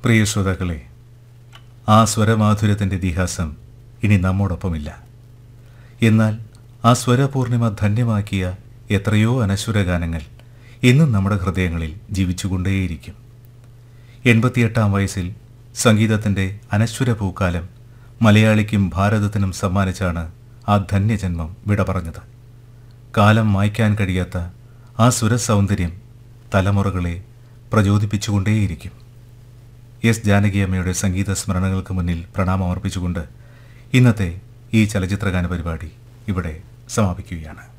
പ്രിയ ശ്രോതാക്കളെ ആ സ്വരമാധുര്യത്തിൻ്റെ ഇതിഹാസം ഇനി നമ്മോടൊപ്പമില്ല എന്നാൽ ആ സ്വരപൂർണിമ ധന്യമാക്കിയ എത്രയോ അനശ്വര ഗാനങ്ങൾ ഇന്നും നമ്മുടെ ഹൃദയങ്ങളിൽ ജീവിച്ചുകൊണ്ടേയിരിക്കും എൺപത്തിയെട്ടാം വയസ്സിൽ സംഗീതത്തിൻ്റെ അനശ്വര പൂക്കാലം മലയാളിക്കും ഭാരതത്തിനും സമ്മാനിച്ചാണ് ആ ധന്യജന്മം വിട പറഞ്ഞത് കാലം മായ്ക്കാൻ കഴിയാത്ത ആ സുരസൗന്ദര്യം തലമുറകളെ പ്രചോദിപ്പിച്ചുകൊണ്ടേയിരിക്കും എസ് ജാനകിയമ്മയുടെ സംഗീത സ്മരണകൾക്ക് മുന്നിൽ പ്രണാമം അർപ്പിച്ചുകൊണ്ട് ഇന്നത്തെ ഈ ചലച്ചിത്രഗാന പരിപാടി ഇവിടെ സമാപിക്കുകയാണ്